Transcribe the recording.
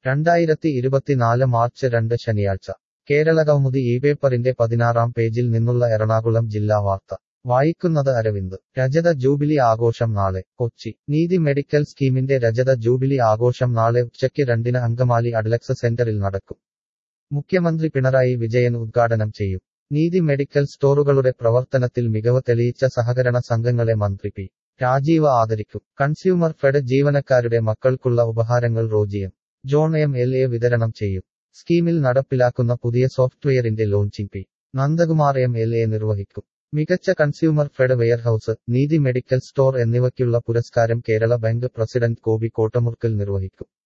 രണ്ടായിരത്തി ഇരുപത്തിനാല് മാർച്ച് രണ്ട് ശനിയാഴ്ച കേരള കൗമുദി ഈ പേപ്പറിന്റെ പതിനാറാം പേജിൽ നിന്നുള്ള എറണാകുളം ജില്ലാ വാർത്ത വായിക്കുന്നത് അരവിന്ദ് രജത ജൂബിലി ആഘോഷം നാളെ കൊച്ചി നീതി മെഡിക്കൽ സ്കീമിന്റെ രജത ജൂബിലി ആഘോഷം നാളെ ഉച്ചയ്ക്ക് രണ്ടിന് അങ്കമാലി അഡ്ലക്സ് സെന്ററിൽ നടക്കും മുഖ്യമന്ത്രി പിണറായി വിജയൻ ഉദ്ഘാടനം ചെയ്യും നീതി മെഡിക്കൽ സ്റ്റോറുകളുടെ പ്രവർത്തനത്തിൽ മികവ് തെളിയിച്ച സഹകരണ സംഘങ്ങളെ മന്ത്രി പി രാജീവ ആദരിക്കും കൺസ്യൂമർ ഫെഡ് ജീവനക്കാരുടെ മക്കൾക്കുള്ള ഉപഹാരങ്ങൾ റോജിയം ജോൺ എം എൽ എ വിതരണം ചെയ്യും സ്കീമിൽ നടപ്പിലാക്കുന്ന പുതിയ സോഫ്റ്റ്വെയറിന്റെ launching P Nandakumar M L A നിർവഹിക്കും മികച്ച Consumerfed warehouse Neethi medical store എന്നിവയ്ക്കുള്ള പുരസ്കാരം കേരള ബാങ്ക് പ്രസിഡന്റ് കോബി കോട്ടമുർക്കൽ നിർവഹിക്കും